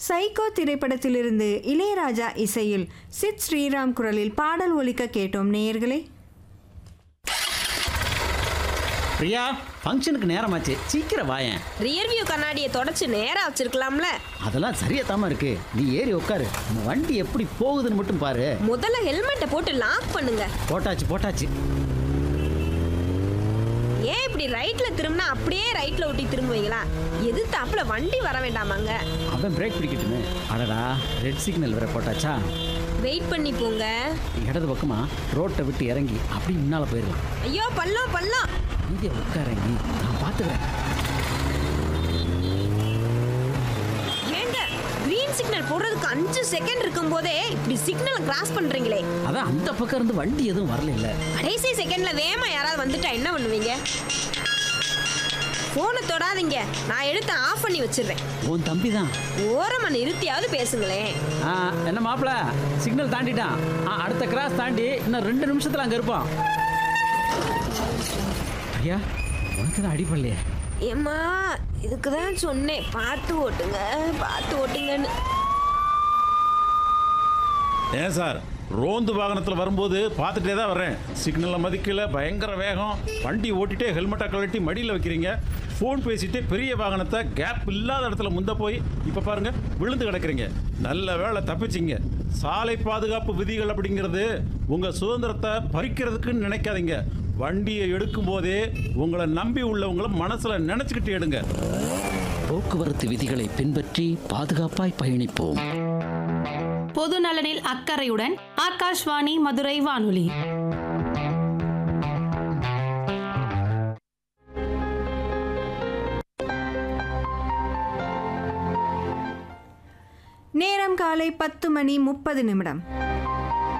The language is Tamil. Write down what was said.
சைக்கோ திரைப்படத்திலிருந்து இளையராஜா இசையில் சித் ஸ்ரீராம் குரலில் பாடல் ஒலிக்க கேட்டோம் நேயர்களே பிரியா ஃபங்க்ஷனுக்கு நேரமாச்சு சீக்கிரம் வாயேன் ரியர் வியூ கண்ணாடியை தொடச்சு நேரா வச்சிருக்கலாம்ல அதெல்லாம் சரியா இருக்கு நீ ஏறி உட்காரு நம்ம வண்டி எப்படி போகுதுன்னு மட்டும் பாரு முதல்ல ஹெல்மெட்டை போட்டு லாக் பண்ணுங்க போட்டாச்சு போட்டாச்சு ஏன் இப்படி ரைட்ல திரும்பினா அப்படியே ரைட்ல ஒட்டி திரும்புவீங்களா எது தாப்புல வண்டி வர வேண்டாமாங்க அவன் பிரேக் பிடிக்கட்டுமே அடடா ரெட் சிக்னல் வேற போட்டாச்சா வெயிட் பண்ணி போங்க இடது பக்கமா ரோட்டை விட்டு இறங்கி அப்படி முன்னால போயிடலாம் ஐயோ பள்ளம் பள்ளம் இங்கே உட்காரங்கி நான் பார்த்துக்கிறேன் ஏங்க கிரீன் சிக்னல் போடுறதுக்கு அஞ்சு செகண்ட் இருக்கும் போதே இப்படி சிக்னல் கிராஸ் பண்றீங்களே அதான் அந்த பக்கம் இருந்து வண்டி எதுவும் வரல இல்ல கடைசி செகண்ட்ல வேகமா யாராவது வந்துட்டா என்ன பண்ணுவீங்க போனை தொடாதீங்க நான் எடுத்து ஆஃப் பண்ணி வச்சிடுறேன் உன் தம்பி தான் ஓரமா நிறுத்தியாவது பேசுங்களேன் ஆ, என்ன மாப்பிள சிக்னல் தாண்டிட்டான் ஆ, அடுத்த கிராஸ் தாண்டி இன்னும் ரெண்டு நிமிஷத்துல அங்க இருப்பான் ஐயா உனக்கு தான் அடிப்படலையே ஏம்மா இதுக்கு தான் சொன்னேன் பார்த்து ஓட்டுங்க பார்த்து ஓட்டுங்கன்னு ஏன் சார் ரோந்து வாகனத்தில் வரும்போது பார்த்துட்டே தான் வர்றேன் சிக்னலை மதிக்கல பயங்கர வேகம் வண்டி ஓட்டிட்டே ஹெல்மெட்டை கழட்டி மடியில் வைக்கிறீங்க ஃபோன் பேசிட்டு பெரிய வாகனத்தை கேப் இல்லாத இடத்துல முந்த போய் இப்போ பாருங்க விழுந்து கிடக்குறீங்க நல்ல வேளை தப்பிச்சிங்க சாலை பாதுகாப்பு விதிகள் அப்படிங்கிறது உங்கள் சுதந்திரத்தை பறிக்கிறதுக்குன்னு நினைக்காதீங்க வண்டியை எடுக்கும் போதே உங்களை நம்பி உள்ளவங்களை மனசில் நினச்சிக்கிட்டு எடுங்க போக்குவரத்து விதிகளை பின்பற்றி பாதுகாப்பாய் பயணிப்போம் பொது நலனில் அக்கறையுடன் ஆகாஷ்வாணி மதுரை வானொலி நேரம் காலை பத்து மணி முப்பது நிமிடம்